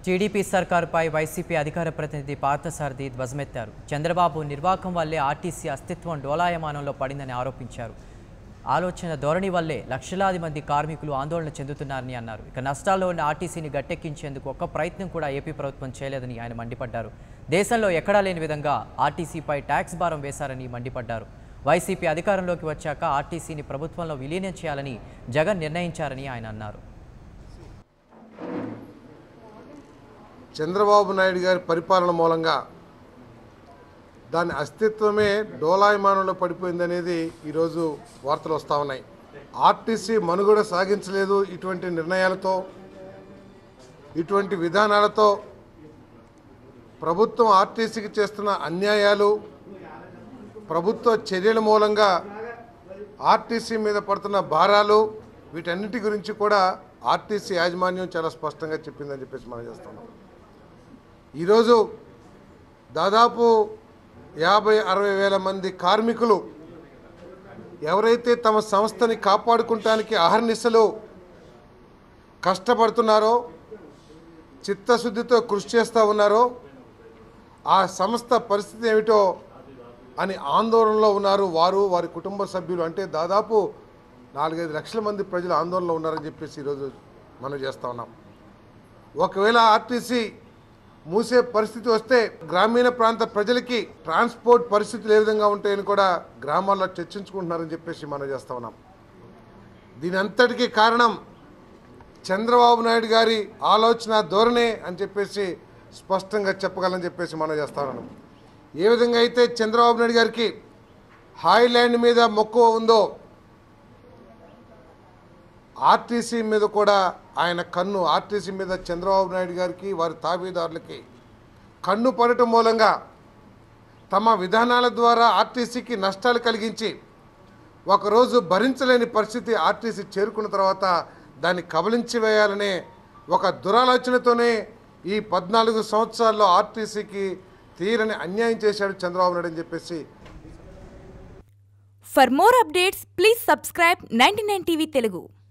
TDP సర్కారుపై YCP అధికార ప్రతినిధి పార్థసారథి ధ్వజమెత్తారు చంద్రబాబు నిర్వాకం వల్లే ఆర్టీసీ అస్తిత్వం డోలాయమానంలో పడిందని ఆరోపించారు ఆలోచన ధోరణి వల్లే లక్షలాది మంది కార్మికులు ఆందోళన చెందుతున్నారని అన్నారు ఇక నష్టాల్లో ఉన్న ఆర్టీసీని గట్టెక్కించేందుకు ఒక్క ప్రయత్నం కూడా ఏపీ ప్రభుత్వం చేయలేదని ఆయన మండిపడ్డారు దేశంలో ఎక్కడా లేని విధంగా ఆర్టీసీపై ట్యాక్స్ భారం వేశారని మండిపడ్డారు వైసీపీ అధికారంలోకి వచ్చాక ఆర్టీసీని ప్రభుత్వంలో విలీనం చేయాలని జగన్ నిర్ణయించారని ఆయన అన్నారు చంద్రబాబు నాయుడు గారి పరిపాలన మూలంగా దాని అస్తిత్వమే డోలాయమానంలో పడిపోయిందనేది ఈరోజు వార్తలు వస్తూ ఉన్నాయి ఆర్టీసీ మనుగడ సాగించలేదు ఇటువంటి నిర్ణయాలతో ఇటువంటి విధానాలతో ప్రభుత్వం ఆర్టీసీకి చేస్తున్న అన్యాయాలు ప్రభుత్వ చర్యల మూలంగా ఆర్టీసీ మీద పడుతున్న భారాలు వీటన్నిటి గురించి కూడా ఆర్టీసీ యాజమాన్యం చాలా స్పష్టంగా చెప్పిందని చెప్పేసి మనం చేస్తున్నాం ఈరోజు దాదాపు యాభై అరవై వేల మంది కార్మికులు ఎవరైతే తమ సంస్థని కాపాడుకుంటానికి అహర్నిశలు కష్టపడుతున్నారో చిత్తశుద్ధితో కృషి చేస్తూ ఉన్నారో ఆ సంస్థ పరిస్థితి ఏమిటో అని ఆందోళనలో ఉన్నారు వారు వారి కుటుంబ సభ్యులు అంటే దాదాపు నాలుగైదు లక్షల మంది ప్రజలు ఆందోళనలో ఉన్నారని చెప్పేసి ఈరోజు మనం చేస్తూ ఉన్నాం ఒకవేళ ఆర్టీసీ మూసే పరిస్థితి వస్తే గ్రామీణ ప్రాంత ప్రజలకి ట్రాన్స్పోర్ట్ పరిస్థితులు ఏ విధంగా ఉంటాయని కూడా గ్రామాల్లో చర్చించుకుంటున్నారని చెప్పేసి మనం చేస్తా ఉన్నాం దీని అంతటికీ కారణం చంద్రబాబు నాయుడు గారి ఆలోచన ధోరణే అని చెప్పేసి స్పష్టంగా చెప్పగలని చెప్పేసి మనం చేస్తా ఉన్నాం ఏ విధంగా అయితే చంద్రబాబు నాయుడు గారికి హాయ్లాండ్ మీద మక్కువ ఉందో ఆర్టీసీ మీద కూడా ఆయన కన్ను ఆర్టీసీ మీద చంద్రబాబు నాయుడు గారికి వారి తాబేదారులకి కన్ను పడటం మూలంగా తమ విధానాల ద్వారా ఆర్టీసీకి నష్టాలు కలిగించి ఒకరోజు భరించలేని పరిస్థితి ఆర్టీసీ చేరుకున్న తర్వాత దాన్ని కబలించి వేయాలనే ఒక దురాలోచనతోనే ఈ పద్నాలుగు సంవత్సరాల్లో ఆర్టీసీకి తీరని అన్యాయం చేశాడు చంద్రబాబు నాయుడు అని చెప్పేసి For more updates, please subscribe 99 TV Telugu.